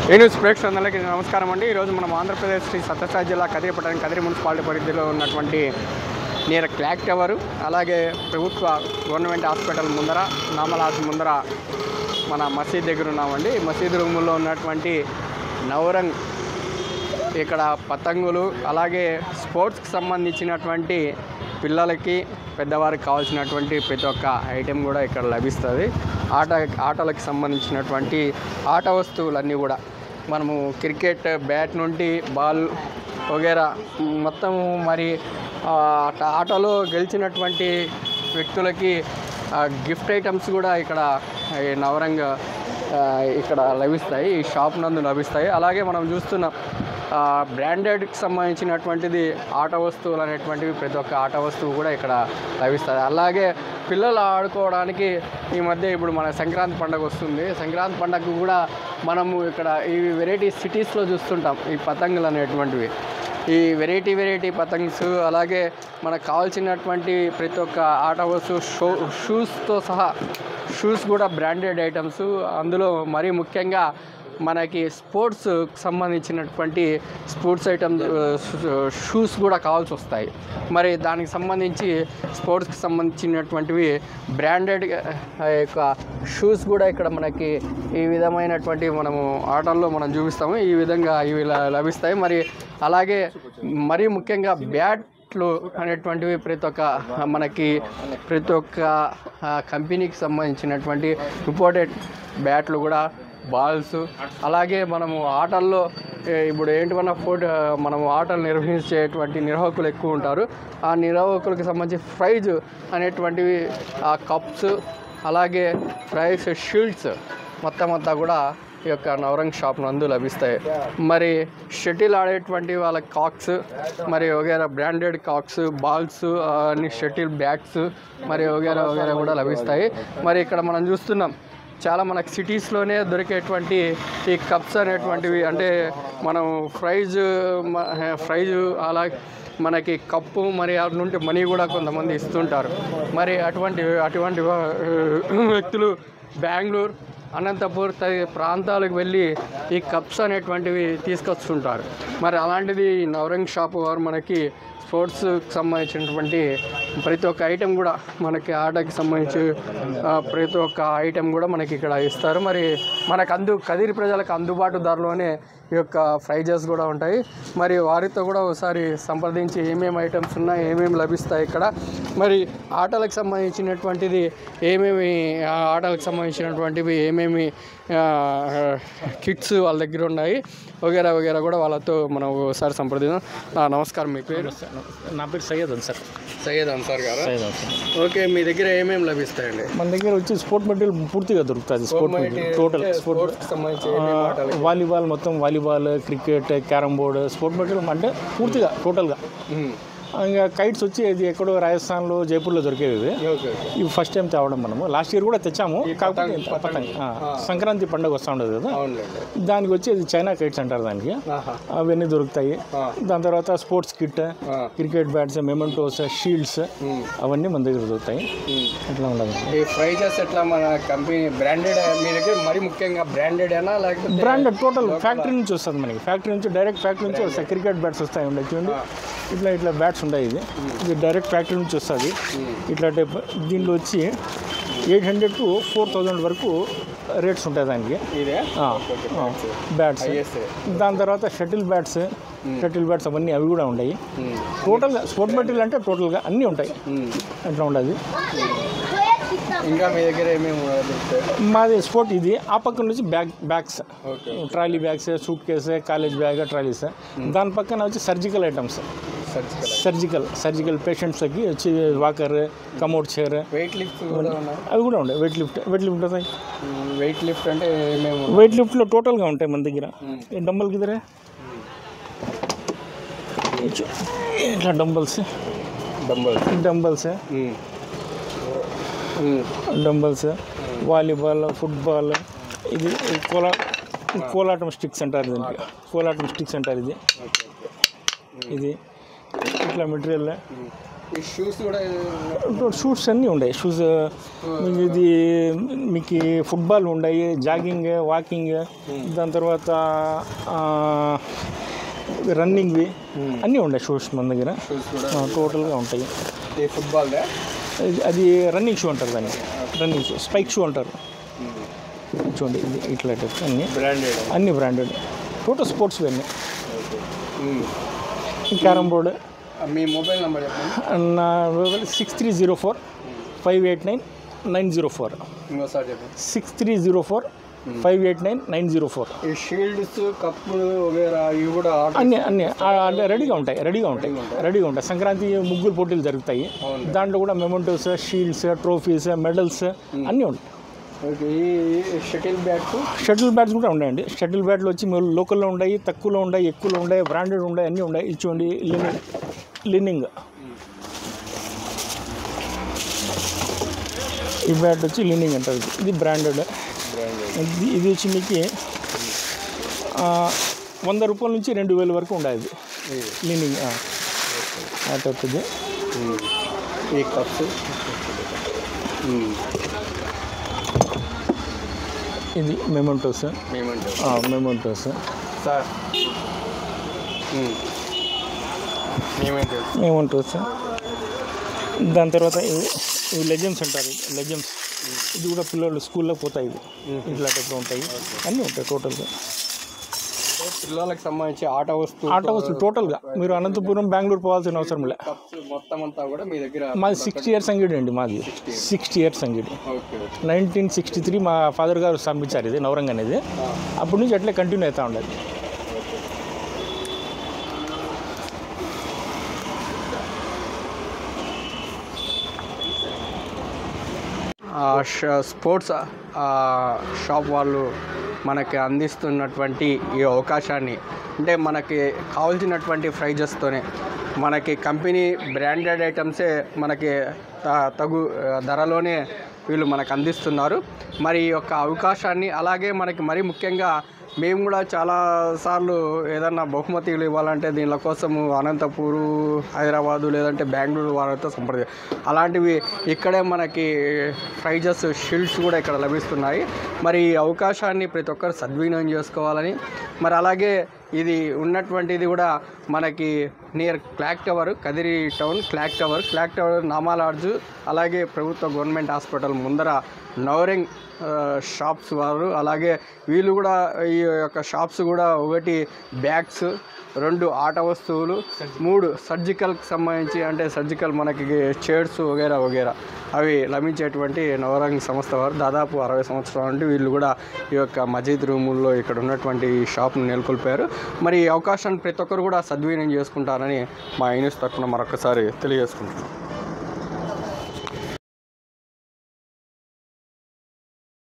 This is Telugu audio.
ఏ న్యూస్ ప్రేక్షకులందరికీ నమస్కారం అండి ఈరోజు మనం ఆంధ్రప్రదేశ్ శ్రీ సత్యసాయి జిల్లా కదిరి పట్టణం కదిరి మున్సిపాలిటీ పరిధిలో ఉన్నటువంటి నియర్ క్లాక్ టవర్ అలాగే ప్రభుత్వ గవర్నమెంట్ హాస్పిటల్ ముందర నామలాజ్ ముందర మన మసీద్ దగ్గర ఉన్నామండి మసీద్ రూముల్లో ఉన్నటువంటి నవరంగ్ ఇక్కడ పతంగులు అలాగే స్పోర్ట్స్కి సంబంధించినటువంటి పిల్లలకి పెద్దవారికి కావాల్సినటువంటి ప్రతి ఒక్క ఐటెం కూడా ఇక్కడ లభిస్తుంది ఆట ఆటలకు సంబంధించినటువంటి ఆట వస్తువులన్నీ కూడా మనము క్రికెట్ బ్యాట్ నుండి బాల్ వగేరా మొత్తం మరి ఆ, ఆట- ఆటలో గెలిచినటువంటి వ్యక్తులకి ఆ, గిఫ్ట్ ఐటమ్స్ కూడా ఇక్కడ ఈ నవరంగ ఆ, ఇక్కడ లభిస్తాయి ఈ షాప్ నందు లభిస్తాయి అలాగే మనం చూస్తున్నాం ఆ, బ్రాండెడ్కి సంబంధించినటువంటిది ఆట వస్తువులు అనేటువంటివి ప్రతి ఒక్క ఆట వస్తువు కూడా ఇక్కడ లభిస్తుంది అలాగే పిల్లలు ఆడుకోవడానికి ఈ మధ్య ఇప్పుడు మన సంక్రాంతి పండుగ వస్తుంది సంక్రాంతి పండుగకు కూడా మనము ఇక్కడ ఈ వెరైటీ సిటీస్లో చూస్తుంటాం ఈ పతంగులు అనేటువంటివి ఈ వెరైటీ వెరైటీ పతంగ్స్ అలాగే మనకు కావాల్సినటువంటి ప్రతి ఒక్క ఆట వస్తువు షో షూస్తో సహా షూస్ కూడా బ్రాండెడ్ ఐటమ్స్ అందులో మరీ ముఖ్యంగా మనకి స్పోర్ట్స్ సంబంధించినటువంటి స్పోర్ట్స్ ఐటమ్స్ షూస్ కూడా కావాల్సి వస్తాయి మరి దానికి సంబంధించి స్పోర్ట్స్కి సంబంధించినటువంటివి బ్రాండెడ్ యొక్క షూస్ కూడా ఇక్కడ మనకి ఈ విధమైనటువంటి మనము ఆటల్లో మనం చూపిస్తాము ఈ విధంగా ఇవి ల- లభిస్తాయి మరి అలాగే మరీ ముఖ్యంగా బ్యాట్ బ్యాట్లు అనేటువంటివి ప్రతి ఒక్క మనకి ప్రతి ఒక్క ఆ, కంపెనీకి సంబంధించినటువంటి ఇంపార్టెంట్ బ్యాట్లు కూడా బాల్స్ అలాగే మనము ఆటల్లో ఏ, ఇప్పుడు ఏంటివన్నా ఫోటో మనము ఆటలు నిర్వహించేటువంటి నిర్వాహకులు ఎక్కువ ఉంటారు ఆ నిర్వాహకులకు సంబంధించి ప్రైజ్ అనేటువంటివి ఆ కప్స్ అలాగే ప్రైజ్ షీల్డ్స్ మొత్తం అంతా కూడా ఈ యొక్క నవరంగ్ షాప్ నందు లభిస్తాయి మరి షటిల్ ఆడేటువంటి వాళ్ళ కాక్స్ మరి వగేరా బ్రాండెడ్ కాక్స్ బాల్స్ అన్ని షటిల్ బ్యాట్స్ మరి వగేరా వగేరా కూడా లభిస్తాయి మరి ఇక్కడ మనం చూస్తున్నాం చాలా మనకు సిటీస్లోనే దొరికేటువంటి ఈ కప్స్ అనేటువంటివి అంటే మనం ప్రైజ్ ప్రైజ్ అలా మనకి కప్పు మరి అటు నుండి మనీ కూడా కొంతమంది ఇస్తుంటారు మరి అటువంటి అటువంటి వా- వ్యక్తులు బెంగళూరు అనంతపూర్ తదితర ప్రాంతాలకు వెళ్ళి ఈ కప్స్ అనేటువంటివి తీసుకొస్తుంటారు మరి అలాంటిది ఈ నవరంగ్ షాప్ వారు మనకి స్పోర్ట్స్కి సంబంధించినటువంటి ప్రతి ఒక్క ఐటెం కూడా మనకి ఆటకి సంబంధించి ఆ, ప్రతి ఒక్క ఐటెం కూడా మనకి ఇక్కడ ఇస్తారు మరి మనకు అందు కదిరి ప్రజలకు అందుబాటు ధరలోనే ఈ యొక్క ప్రైజెస్ కూడా ఉంటాయి మరి వారితో కూడా ఒకసారి సంప్రదించి ఏమేమి ఐటమ్స్ ఉన్నాయి ఏమేమి లభిస్తాయి ఇక్కడ మరి ఆటలకు సంబంధించినటువంటిది ఏమేమి ఆ ఆటలకు సంబంధించినటువంటివి ఏమేమి కిట్స్ వాళ్ళ దగ్గర ఉన్నాయి వగేరా వగేరా కూడా వాళ్ళతో మనం ఒకసారి సంప్రదిద్దాం ఆ, నమస్కారం మీ పేరు నా పేరు సయ్యద్ అన్సార్ సయ్యద్ అన్సార్ గారు సయ్యద్ అన్సార్ ఓకే మీ దగ్గర ఏమేమి లభిస్తాయండి మన దగ్గర వచ్చి స్పోర్ట్ మెటీరియల్ పూర్తిగా దొరుకుతుంది స్పోర్ట్ మెటీరియల్ టోటల్ స్పోర్ట్ స్పోర్ట్స్కి సంబంధించి ఏమేమి ఆటలు వాలీబాల్ మొత్తం volleyball cricket carrom board sport material అంటే పూర్తిగా టోటల్గా మ్మ్. ఇంకా కైట్స్ వచ్చి ఇది ఎక్కడో రాజస్థాన్లో జైపూర్లో దొరికేవి ఇవి. ఓకే ఓకే ఇవి ఫస్ట్ టైం తేవడం మనము లాస్ట్ ఇయర్ కూడా తెచ్చాము కాకపోతే ఇంత పతంగ్ ఆ, సంక్రాంతి పండుగ వస్తూ ఉండదు కదా అవునులేండి దానికి వచ్చి ఇది చైనా కైట్స్ అంటారు దానికి ఆహా అవన్నీ దొరుకుతాయి ఆ. దాని తర్వాత స్పోర్ట్స్ కిట్ ఆ. క్రికెట్ బ్యాట్స్ మెమెంటోస్ షీల్డ్స్ మ్మ్. అవన్నీ మన దగ్గర దొరుకుతాయి మ్మ్. అట్లా ఉండదు ఈ ప్రైజెస్ ఎట్లా మన కంపెనీ బ్రాండెడ్ మీ దగ్గర మరి ముఖ్యంగా బ్రాండెడ్ అయినా లేకపోతే బ్రాండెడ్ టోటల్ ఫ్యాక్టరీ నుంచి వస్తుంది మనకి ఫ్యాక్టరీ నుంచి డైరెక్ట్ ఫ్యాక్టరీ నుంచి వస్తాయి క్రికెట్ బ్యాట్స్ వస్తాయి ఉండయి చూడండి ఇట్లా ఇట్లా బ్యాట్స్ ఉంటాయి ఇది ఇది డైరెక్ట్ ఫ్యాక్టరీ నుంచి వస్తుంది ఇట్లా టైప్ దీంట్లో వచ్చి eight hundred to four thousand వరకు రేట్స్ ఉంటాయి దానికి ఇదే బ్యాట్స్ ఐఎస్ఏ దాని తర్వాత షటిల్ బ్యాట్స్ షటిల్ బ్యాట్స్ అవన్నీ అవి కూడా ఉన్నాయి టోటల్గా స్పోర్ట్ మెటీరియల్ అంటే టోటల్గా అన్నీ ఉంటాయి అట్లా ఉండదు ఇంకా మీ దగ్గర ఏమేమి దొరుకుతాయి మాది స్పోర్ట్ ఇది ఆ పక్క నుంచి bag bags okay trolley bags suitcase college bag trolleys దాని పక్కన వచ్చి surgical items surgical surgical surgical పేషెంట్స్కి వచ్చి walker commode chair weight lift కూడా ఉన్నాయి అవి కూడా ఉంటాయి వెయిట్ లిఫ్ట్ వెయిట్ లిఫ్ట్ ఉంటాయి వెయిట్ లిఫ్ట్ అంటే ఏమేమి వెయిట్ లిఫ్ట్లో టోటల్గా ఉంటాయి మన దగ్గర ఈ డంబల్ కిదరే ఇట్లా dumbbells dumbbell dumbbells dumbbells volleyball football ఇది కోలా కోలాటం స్టిక్స్ అంటారు దీనికి కోలాటం స్టిక్స్ అంటారు ఇది ఇది ఇట్లా మెటీరియల్ ఈ షూస్ కూడా షూస్ అన్నీ ఉన్నాయి షూస్ మీకు ఇది మీకు ఫుట్బాల్ ఉన్నాయి జాగింగ్ వాకింగ్ దాని తర్వాత రన్నింగ్వి అన్నీ ఉన్నాయి షూస్ మన దగ్గర షూస్ కూడా టోటల్గా ఉంటాయి ఈ ఫుట్బాల్ ఇది- అది రన్నింగ్ షూ అంటారు దాన్ని రన్నింగ్ షూ స్పైక్ షూ అంటారు చూడండి ఇది ఇట్లా టైప్ అన్నీ బ్రాండెడ్ అన్ని బ్రాండెడ్ టోటల్ స్పోర్ట్స్ ఇవన్నీ క్యారమ్ బోర్డు మీ మొబైల్ నెంబర్ చెప్పండి నా six three zero four five eight nine nine zero four ఇంకోసారి చెప్పండి six three zero four five eight nine nine zero four ఈ షీల్డ్స్ కప్పులు వగేరా ఇవి కూడా ఆర్డర్ అన్ని అన్ని ఆ, అంటే రెడీగా ఉంటాయి రెడీగా ఉంటాయి రెడీగా ఉంటాయి సంక్రాంతి ముగ్గులు పోటీలు జరుగుతాయి అవును. దాంట్లో కూడా మెమెంటోస్ షీల్డ్స్ ట్రోఫీస్ మెడల్స్ అన్నీ ఉంటాయి ఓకే ఈ షటిల్ బ్యాట్ షటిల్ బ్యాట్స్ కూడా ఉన్నాయండి షటిల్ బ్యాట్లు వచ్చి మీరు లోకల్లో ఉన్నాయి తక్కువలో ఉన్నాయి ఎక్కువలో ఉన్నాయి బ్రాండెడ్ ఉన్నాయి అన్నీ ఉన్నాయి ఇది చూడండి లినింగ్ లినింగ్ ఈ బ్యాట్ వచ్చి లినింగ్ అంటారు ఇది. ఇది బ్రాండెడ్ ఇది ఇది వచ్చి మీకు ఆ, వంద రూపాయల నుంచి రెండు వేల వరకు ఉండేది లినింగ్ ఆ టైప్ ఇది ఈ కప్స్ ఇది మెమెంటోస్ మేమంటారు మెమెంటోస్ సార్ మేమంటారు మెమెంటోస్ దాని తర్వాత ఇవి ఇవి లెజెమ్స్ అంటారు లెజెమ్స్ ఇది కూడా పిల్లలు స్కూల్లో పోతాయి ఇవి ఇట్లా టైప్లో ఉంటాయి అన్నీ ఉంటాయి టోటల్గా పిల్లలకు సంబంధించి ఆట వస్తువు ఆట వస్తువులు టోటల్గా మీరు అనంతపురం బెంగళూరు పోవాల్సిన అవసరం లే కప్స్ మొత్తం అంతా కూడా మీ దగ్గర మాది సిక్స్టీ ఇయర్స్ అంగిడి అండి మాది సిక్స్టీ ఇయర్స్ అంగిడి ఓకే నైన్టీన్ సిక్స్టీ త్రీ మా ఫాదర్ గారు స్థాపించారు ఇది నవరంగ్ అనేది అప్పటి నుంచి అట్లే కంటిన్యూ అవుతూ ఉండదు ఆ ష- స్పోర్ట్స్ ఆ షాప్ వాళ్ళు మనకి అందిస్తున్నటువంటి ఈ అవకాశాన్ని అంటే మనకి కావాల్సినటువంటి ప్రైజెస్తోనే మనకి కంపెనీ బ్రాండెడ్ ఐటమ్సే మనకి త- తగు ఆ, ధరలోనే వీళ్ళు మనకు అందిస్తున్నారు మరి ఈ యొక్క అవకాశాన్ని అలాగే మనకి మరీ ముఖ్యంగా మేము కూడా చాలా సార్లు ఏదన్నా బహుమతులు ఇవ్వాలంటే దీనిల కోసము అనంతపూరు హైదరాబాదు లేదంటే బెంగళూరు వారితో సంప్రది అలాంటివి ఇక్కడే మనకి ప్రైజెస్ షీల్డ్స్ కూడా ఇక్కడ లభిస్తున్నాయి మరి ఈ అవకాశాన్ని ప్రతి ఒక్కరు సద్వినియోగం చేసుకోవాలని మరి అలాగే ఇది ఉన్నటువంటిది కూడా మనకి near clock tower Kadiri town clock tower clock tower నామాలాడ్జు అలాగే ప్రభుత్వ గవర్నమెంట్ హాస్పిటల్ ముందర నవరింగ్ ఆ, షాప్స్ వారు అలాగే వీళ్ళు కూడా ఈ యొక్క షాప్స్ కూడా ఒకటి బ్యాగ్స్ రెండు ఆట వస్తువులు మూడు సర్జికల్కి సంబంధించి అంటే సర్జికల్ మనకి చైర్స్ వగేరా వగేరా అవి లభించేటువంటి నవరంగ్ సంస్థ వారు దాదాపు అరవై సంవత్సరాల నుండి వీళ్ళు కూడా ఈ యొక్క మజీద్ రూముల్లో ఇక్కడ ఉన్నటువంటి ఈ షాప్ను నెలకొల్పారు మరి ఈ అవకాశాన్ని ప్రతి ఒక్కరు కూడా సద్వినియోగం చేసుకుంటారని మా యూనిస్ తరఫున మరొకసారి తెలియజేసుకుంటున్నాం